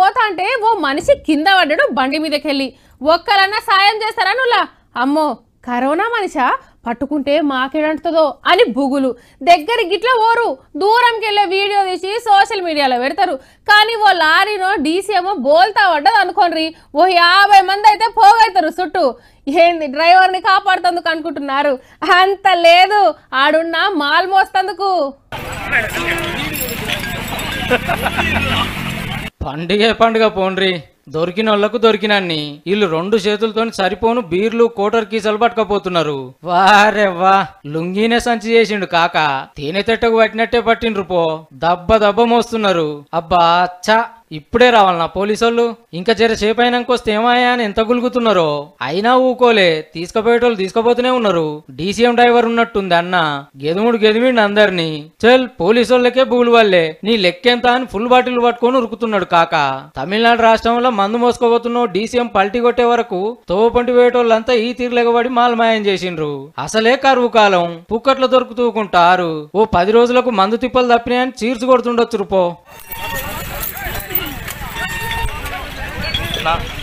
పోతా అంటే ఓ మనిషి కింద పడ్డాడు బండి మీదకెళ్ళి ఒక్కరన్నా సాయం చేస్తారా నువ్వులా అమ్మో కరోనా మనిషా పట్టుకుంటే మాకేడంటుందో అని బుగులు దగ్గర గిట్ల ఓరు దూరంకి వెళ్ళే వీడియో తీసి సోషల్ మీడియాలో పెడతారు కానీ ఓ లారీనో డీసీఎమో బోల్తా పడ్డది అనుకోండి ఓ యాభై మంది అయితే పోగవుతారు చుట్టూ ఏంది డ్రైవర్ని కాపాడుతందుకు అనుకుంటున్నారు అంత లేదు ఆడున్న మాల్ మోస్తందుకు పండుగ పండుగ పోండ్రి దొరికిన వాళ్ళకు దొరికినన్ని వీళ్ళు రెండు చేతులతో సరిపోను బీర్లు కోటర్ కీసలు పట్టుకపోతున్నారు వారే వా లుంగీనే సంచి చేసిండు కాక తేనె తెట్టకు పట్టినట్టే పట్టిండ్రు పో దబ్బ దబ్బ మోస్తున్నారు అబ్బా చా ఇప్పుడే రావాలనా పోలీసోళ్ళు ఇంకా జర సేపు అయినాక వస్తే ఏమాయా అని ఎంత గులుగుతున్నారో అయినా ఊకోలే తీసుకుపోయేటోళ్ళు తీసుకుపోతూనే ఉన్నారు డీసీఎం డ్రైవర్ ఉన్నట్టుంది అన్న గెదుముడు గెదిమిండు అందరినీ చల్ పోలీసోళ్ళకే బూలు వాళ్ళే నీ లెక్కెంత అని ఫుల్ బాటిల్ పట్టుకొని ఉరుకుతున్నాడు కాక తమిళనాడు రాష్ట్రంలో మందు మోసుకోబోతున్నావు డీసీఎం పల్టీ కొట్టే వరకు తోపంటి పోయేటోళ్ళంతా ఈ తీరులెగబడి మాలమాయం చేసిండ్రు అసలే కరువు కాలం పుక్కట్లు దొరుకుతూకుంటారు ఓ పది రోజులకు మందు తిప్పలు తప్పినాయని చీర్చి కొడుతుండొచ్చు పో నా